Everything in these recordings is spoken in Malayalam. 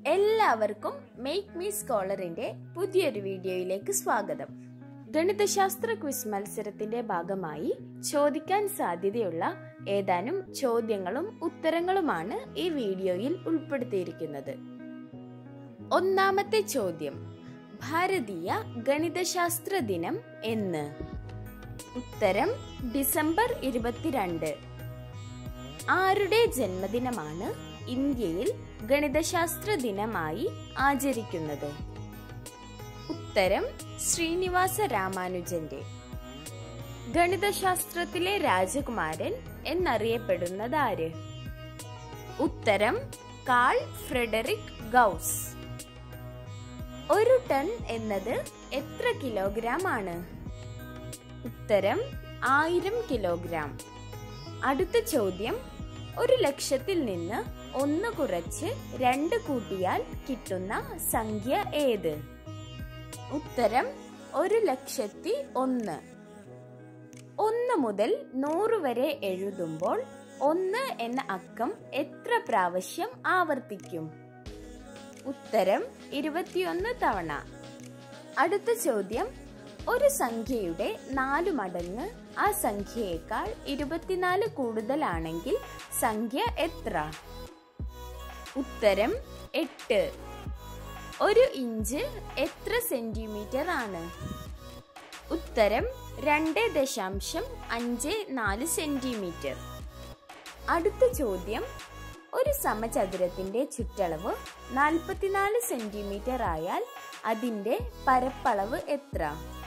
എല്ലാവർക്കും മേക്ക് മീ സ്കോളറിന്റെ പുതിയൊരു വീഡിയോയിലേക്ക് സ്വാഗതം ഗണിതശാസ്ത്ര ക്വിസ് മത്സരത്തിന്റെ ഭാഗമായി ചോദിക്കാൻ സാധ്യതയുള്ള ഏതാനും ചോദ്യങ്ങളും ഉത്തരങ്ങളുമാണ് ഈ വീഡിയോയിൽ ഉൾപ്പെടുത്തിയിരിക്കുന്നത് ഒന്നാമത്തെ ചോദ്യം ഭാരതീയ ഗണിതശാസ്ത്ര ദിനം എന്ന് ഉത്തരം ഡിസംബർ ഇരുപത്തിരണ്ട് ആരുടെ ജന്മദിനമാണ് ഇന്ത്യയിൽ ഗണിതശാസ്ത്ര ദിനമായി ആചരിക്കുന്നത് ഉത്തരം ശ്രീനിവാസ രാമാനുജന്റെ ഗണിതശാസ്ത്രത്തിലെ രാജകുമാരൻ എന്നറിയപ്പെടുന്നത് ആര് ഉത്തരം കാൾ ഫ്രെഡറിക് ഗൗസ് ഒരു ടൺ എന്നത് എത്ര കിലോഗ്രാം ആണ് ഉത്തരം ആയിരം കിലോഗ്രാം അടുത്ത ചോദ്യം ഒരു ലക്ഷത്തിൽ നിന്ന് ഒന്ന് കുറച്ച് രണ്ട് കൂട്ടിയാൽ കിട്ടുന്ന സംഖ്യ ഏത് ഉത്തരം ഒരു ലക്ഷത്തി ഒന്ന് ഒന്ന് മുതൽ നൂറ് വരെ എഴുതുമ്പോൾ ഒന്ന് എന്ന അക്കം എത്ര പ്രാവശ്യം ആവർത്തിക്കും ഉത്തരം ഇരുപത്തിയൊന്ന് തവണ അടുത്ത ചോദ്യം ഒരു സംഖ്യയുടെ നാലു മടങ്ങ് ആ സംഖ്യയേക്കാൾ ഇരുപത്തിനാല് കൂടുതലാണെങ്കിൽ സംഖ്യ എത്ര ഉത്തരം എട്ട് ഒരു ഇഞ്ച് എത്ര സെന്റിമീറ്റർ ആണ് ഉത്തരം രണ്ട് ദശാംശം അഞ്ച് നാല് സെന്റിമീറ്റർ അടുത്ത ചോദ്യം ഒരു സമചതുരത്തിന്റെ ചുറ്റളവ് നാൽപ്പത്തിനാല് സെന്റിമീറ്റർ ആയാൽ അതിന്റെ പരപ്പളവ് എത്ര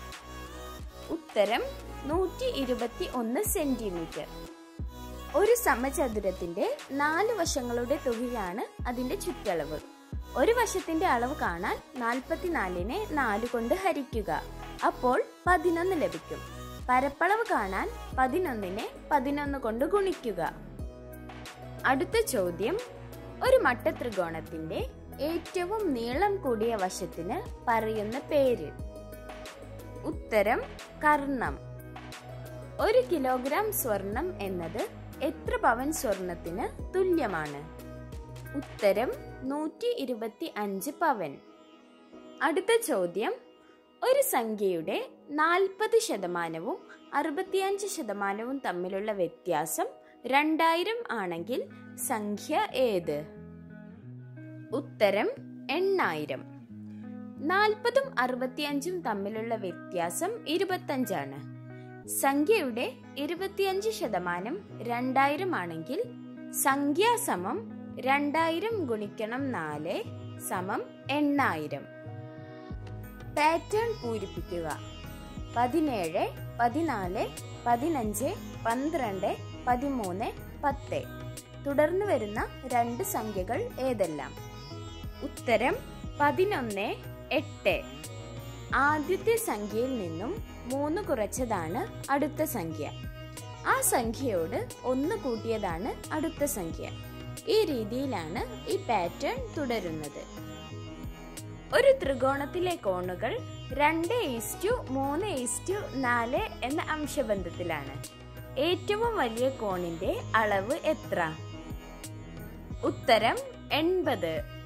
ഉത്തരം നൂറ്റി ഇരുപത്തി ഒന്ന് സെന്റിമീറ്റർ ഒരു സമചതുരത്തിന്റെ നാല് വശങ്ങളുടെ തുകയാണ് അതിന്റെ ചുറ്റളവ് ഒരു വശത്തിന്റെ അളവ് കാണാൻ നാൽപ്പത്തിനാലിനെ നാല് കൊണ്ട് ഹരിക്കുക അപ്പോൾ പതിനൊന്ന് ലഭിക്കും പരപ്പളവ് കാണാൻ പതിനൊന്നിനെ പതിനൊന്ന് കൊണ്ട് ഗുണിക്കുക അടുത്ത ചോദ്യം ഒരു മട്ടത്രികോണത്തിന്റെ ഏറ്റവും നീളം കൂടിയ വശത്തിന് പറയുന്ന പേര് ഉത്തരം കർണം ഒരു കിലോഗ്രാം സ്വർണം എന്നത് എത്ര പവൻ സ്വർണത്തിന് തുല്യമാണ് ഉത്തരം നൂറ്റി ഇരുപത്തി അഞ്ച് പവൻ അടുത്ത ചോദ്യം ഒരു സംഖ്യയുടെ നാൽപ്പത് ശതമാനവും അറുപത്തിയഞ്ച് ശതമാനവും തമ്മിലുള്ള വ്യത്യാസം രണ്ടായിരം ആണെങ്കിൽ സംഖ്യ ഏത് ഉത്തരം എണ്ണായിരം നാൽപ്പതും അറുപത്തിയഞ്ചും തമ്മിലുള്ള വ്യത്യാസം ഇരുപത്തഞ്ചാണ് സംഖ്യയുടെ ഇരുപത്തിയഞ്ച് ശതമാനം രണ്ടായിരം ആണെങ്കിൽ സംഖ്യ സമം രണ്ടായിരം ഗുണിക്കണം നാല് സമം എണ്ണായിരം പാറ്റേൺ പൂരിപ്പിക്കുക പതിനേഴ് പതിനാല് പതിനഞ്ച് പന്ത്രണ്ട് പതിമൂന്ന് പത്ത് തുടർന്ന് വരുന്ന രണ്ട് സംഖ്യകൾ ഏതെല്ലാം ഉത്തരം പതിനൊന്ന് എട്ട് ആദ്യത്തെ സംഖ്യയിൽ നിന്നും മൂന്ന് കുറച്ചതാണ് അടുത്ത സംഖ്യ ആ സംഖ്യയോട് ഒന്ന് കൂട്ടിയതാണ് അടുത്ത സംഖ്യ ഈ രീതിയിലാണ് ഈ പാറ്റേൺ തുടരുന്നത് ഒരു ത്രികോണത്തിലെ കോണുകൾ രണ്ട് ഈസ്റ്റു മൂന്ന് ഈസ്റ്റു നാല് എന്ന അംശബന്ധത്തിലാണ് ഏറ്റവും വലിയ കോണിന്റെ അളവ് എത്ര ഉത്തരം എൺപത്